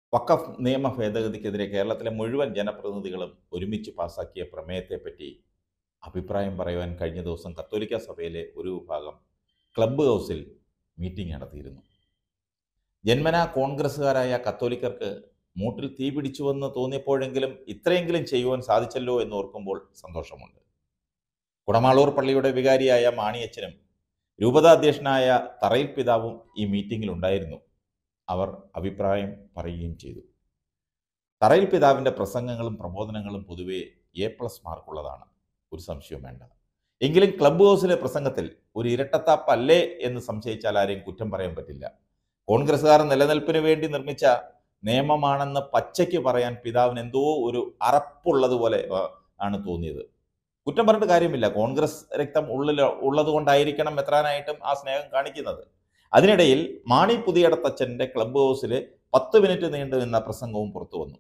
വഖഫ് നിയമ ഭേദഗതിക്കെതിരെ കേരളത്തിലെ മുഴുവൻ ജനപ്രതിനിധികളും ഒരുമിച്ച് പാസാക്കിയ പ്രമേയത്തെപ്പറ്റി അഭിപ്രായം പറയുവാൻ കഴിഞ്ഞ ദിവസം കത്തോലിക്ക സഭയിലെ ഒരു വിഭാഗം ക്ലബ്ബ് ഹൗസിൽ മീറ്റിംഗ് നടത്തിയിരുന്നു ജന്മനാ കോൺഗ്രസ്സുകാരായ കത്തോലിക്കർക്ക് മൂട്ടിൽ തീ പിടിച്ചുവെന്ന് തോന്നിയപ്പോഴെങ്കിലും ഇത്രയെങ്കിലും ചെയ്യുവാൻ സാധിച്ചല്ലോ എന്ന് ഓർക്കുമ്പോൾ സന്തോഷമുണ്ട് കുടമാളൂർ പള്ളിയുടെ വികാരിയായ മാണിയച്ചനും രൂപതാധ്യക്ഷനായ തറയിൽ പിതാവും ഈ മീറ്റിംഗിൽ ഉണ്ടായിരുന്നു അവർ അഭിപ്രായം പറയുകയും ചെയ്തു തറയിൽ പിതാവിൻ്റെ പ്രസംഗങ്ങളും പ്രബോധനങ്ങളും പൊതുവെ എ പ്ലസ് മാർക്കുള്ളതാണ് ഒരു സംശയവും വേണ്ട എങ്കിലും ക്ലബ്ബ് ഹൗസിലെ പ്രസംഗത്തിൽ ഒരു ഇരട്ടത്താപ്പല്ലേ എന്ന് സംശയിച്ചാൽ ആരെയും കുറ്റം പറയാൻ പറ്റില്ല കോൺഗ്രസ്സുകാർ നിലനിൽപ്പിന് വേണ്ടി നിർമ്മിച്ച നിയമമാണെന്ന് പച്ചയ്ക്ക് പറയാൻ പിതാവിന് എന്തോ ഒരു അറപ്പുള്ളതുപോലെ ആ, ആണ് തോന്നിയത് കുറ്റം പറഞ്ഞിട്ട് കാര്യമില്ല കോൺഗ്രസ് രക്തം ഉള്ളിൽ ഉള്ളത് കൊണ്ടായിരിക്കണം എത്രാനായിട്ടും ആ സ്നേഹം കാണിക്കുന്നത് അതിനിടയിൽ മാണി പുതിയടത്തച്ഛൻ്റെ ക്ലബ്ബ് ഹൗസിൽ പത്ത് മിനിറ്റ് നീണ്ടു നിന്ന പ്രസംഗവും പുറത്തു വന്നു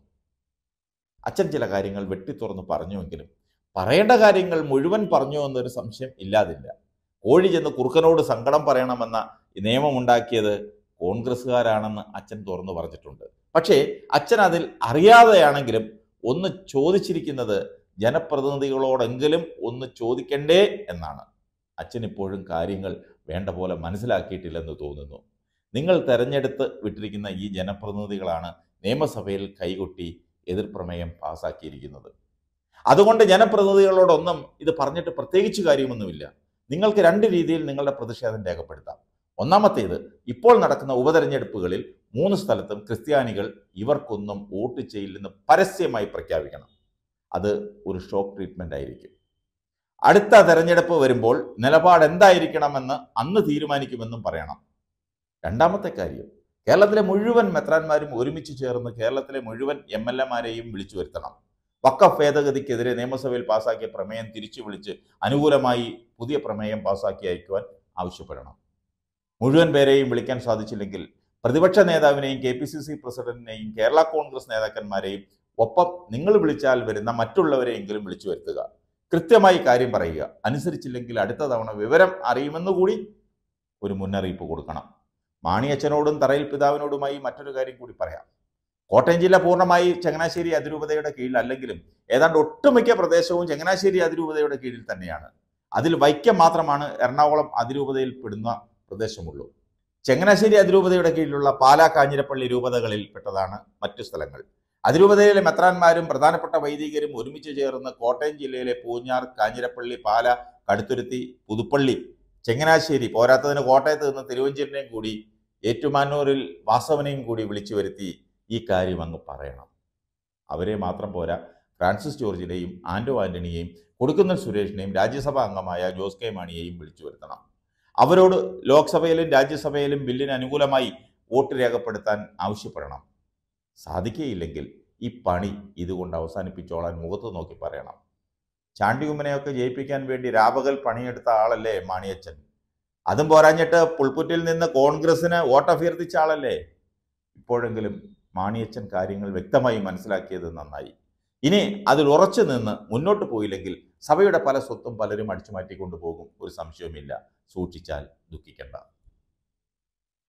അച്ഛൻ ചില കാര്യങ്ങൾ വെട്ടിത്തുറന്ന് പറഞ്ഞുവെങ്കിലും പറയേണ്ട കാര്യങ്ങൾ മുഴുവൻ പറഞ്ഞു എന്നൊരു സംശയം ഇല്ലാതില്ല കോഴി ചെന്ന് കുറുക്കനോട് സങ്കടം പറയണമെന്ന ഈ നിയമമുണ്ടാക്കിയത് കോൺഗ്രസ്സുകാരാണെന്ന് അച്ഛൻ തുറന്നു പറഞ്ഞിട്ടുണ്ട് പക്ഷേ അച്ഛൻ അതിൽ അറിയാതെയാണെങ്കിലും ഒന്ന് ചോദിച്ചിരിക്കുന്നത് ജനപ്രതിനിധികളോടെങ്കിലും ഒന്ന് ചോദിക്കണ്ടേ എന്നാണ് അച്ഛൻ ഇപ്പോഴും കാര്യങ്ങൾ വേണ്ട പോലെ മനസ്സിലാക്കിയിട്ടില്ലെന്ന് തോന്നുന്നു നിങ്ങൾ തെരഞ്ഞെടുത്ത് വിട്ടിരിക്കുന്ന ഈ ജനപ്രതിനിധികളാണ് നിയമസഭയിൽ കൈകൊട്ടി എതിർപ്രമേയം പാസാക്കിയിരിക്കുന്നത് അതുകൊണ്ട് ജനപ്രതിനിധികളോടൊന്നും ഇത് പറഞ്ഞിട്ട് പ്രത്യേകിച്ച് കാര്യമൊന്നുമില്ല നിങ്ങൾക്ക് രണ്ട് രീതിയിൽ നിങ്ങളുടെ പ്രതിഷേധം രേഖപ്പെടുത്താം ഒന്നാമത്തേത് ഇപ്പോൾ നടക്കുന്ന ഉപതെരഞ്ഞെടുപ്പുകളിൽ മൂന്ന് സ്ഥലത്തും ക്രിസ്ത്യാനികൾ ഇവർക്കൊന്നും വോട്ട് ചെയ്യില്ലെന്ന് പരസ്യമായി പ്രഖ്യാപിക്കണം അത് ഒരു ഷോക്ക് ട്രീറ്റ്മെന്റ് ആയിരിക്കും അടുത്ത തെരഞ്ഞെടുപ്പ് വരുമ്പോൾ നിലപാട് എന്തായിരിക്കണമെന്ന് അന്ന് തീരുമാനിക്കുമെന്നും പറയണം രണ്ടാമത്തെ കാര്യം കേരളത്തിലെ മുഴുവൻ മെത്രാന്മാരും ഒരുമിച്ച് ചേർന്ന് കേരളത്തിലെ മുഴുവൻ എം എൽ എമാരെയും വിളിച്ചു വരുത്തണം വക്കഫ് ഭേദഗതിക്കെതിരെ നിയമസഭയിൽ പാസാക്കിയ പ്രമേയം തിരിച്ചു വിളിച്ച് അനുകൂലമായി പുതിയ പ്രമേയം പാസാക്കി അയക്കുവാൻ ആവശ്യപ്പെടണം മുഴുവൻ പേരെയും വിളിക്കാൻ സാധിച്ചില്ലെങ്കിൽ പ്രതിപക്ഷ നേതാവിനെയും കെ പി സി സി പ്രസിഡന്റിനെയും കേരള കോൺഗ്രസ് നേതാക്കന്മാരെയും ഒപ്പം നിങ്ങൾ വിളിച്ചാൽ വരുന്ന മറ്റുള്ളവരെയെങ്കിലും വിളിച്ചു വരുത്തുക കൃത്യമായി കാര്യം പറയുക അനുസരിച്ചില്ലെങ്കിൽ അടുത്ത തവണ വിവരം അറിയുമെന്നുകൂടി ഒരു മുന്നറിയിപ്പ് കൊടുക്കണം മാണിയച്ചനോടും തറയിൽ പിതാവിനോടുമായി മറ്റൊരു കാര്യം കൂടി പറയാം കോട്ടയം ജില്ല പൂർണ്ണമായി ചങ്ങനാശ്ശേരി അതിരൂപതയുടെ കീഴിൽ അല്ലെങ്കിലും ഏതാണ്ട് ഒട്ടുമിക്ക പ്രദേശവും ചങ്ങനാശ്ശേരി അതിരൂപതയുടെ കീഴിൽ തന്നെയാണ് അതിൽ വൈക്കം മാത്രമാണ് എറണാകുളം അതിരൂപതയിൽ പെടുന്ന പ്രദേശമുള്ളൂ ചങ്ങനാശ്ശേരി അതിരൂപതയുടെ കീഴിലുള്ള പാലാ കാഞ്ഞിരപ്പള്ളി രൂപതകളിൽ പെട്ടതാണ് മറ്റു സ്ഥലങ്ങൾ അതിരൂപതയിലെ മെത്രാന്മാരും പ്രധാനപ്പെട്ട വൈദികരും ഒരുമിച്ച് ചേർന്ന് കോട്ടയം ജില്ലയിലെ പൂഞ്ഞാർ കാഞ്ഞിരപ്പള്ളി പാല കടുത്തുരുത്തി പുതുപ്പള്ളി ചങ്ങനാശ്ശേരി പോരാത്തതിന് കോട്ടയത്ത് നിന്ന് തിരുവഞ്ചൂരിനെയും കൂടി ഏറ്റുമാനൂരിൽ വാസവനെയും കൂടി വിളിച്ചു വരുത്തി ഈ കാര്യം അങ്ങ് പറയണം അവരെ മാത്രം പോരാ ഫ്രാൻസിസ് ജോർജിനെയും ആൻഡോ ആന്റണിയെയും കൊടുക്കുന്നൽ സുരേഷിനെയും രാജ്യസഭാ അംഗമായ ജോസ് കെ മാണിയെയും വിളിച്ചു വരുത്തണം അവരോട് ലോക്സഭയിലും രാജ്യസഭയിലും ബില്ലിന് അനുകൂലമായി വോട്ട് രേഖപ്പെടുത്താൻ ആവശ്യപ്പെടണം സാധിക്കുകയില്ലെങ്കിൽ ഈ പണി ഇതുകൊണ്ട് അവസാനിപ്പിച്ചോളാൻ മുഖത്ത് നോക്കി പറയണം ചാണ്ടിയുമ്മനെയൊക്കെ ജയിപ്പിക്കാൻ വേണ്ടി രാപകൽ പണിയെടുത്ത ആളല്ലേ മാണിയച്ചൻ അതും പോരാഞ്ഞിട്ട് പുൽപ്പുറ്റിൽ നിന്ന് കോൺഗ്രസിന് വോട്ട് അഭ്യർത്ഥിച്ച ആളല്ലേ ഇപ്പോഴെങ്കിലും മാണിയച്ചൻ കാര്യങ്ങൾ വ്യക്തമായി മനസ്സിലാക്കിയത് നന്നായി ഇനി അതിൽ ഉറച്ചു നിന്ന് മുന്നോട്ട് പോയില്ലെങ്കിൽ സഭയുടെ പല സ്വത്തും പലരും അടിച്ചു മാറ്റിക്കൊണ്ടു പോകും ഒരു സംശയവുമില്ല സൂക്ഷിച്ചാൽ ദുഃഖിക്കണ്ട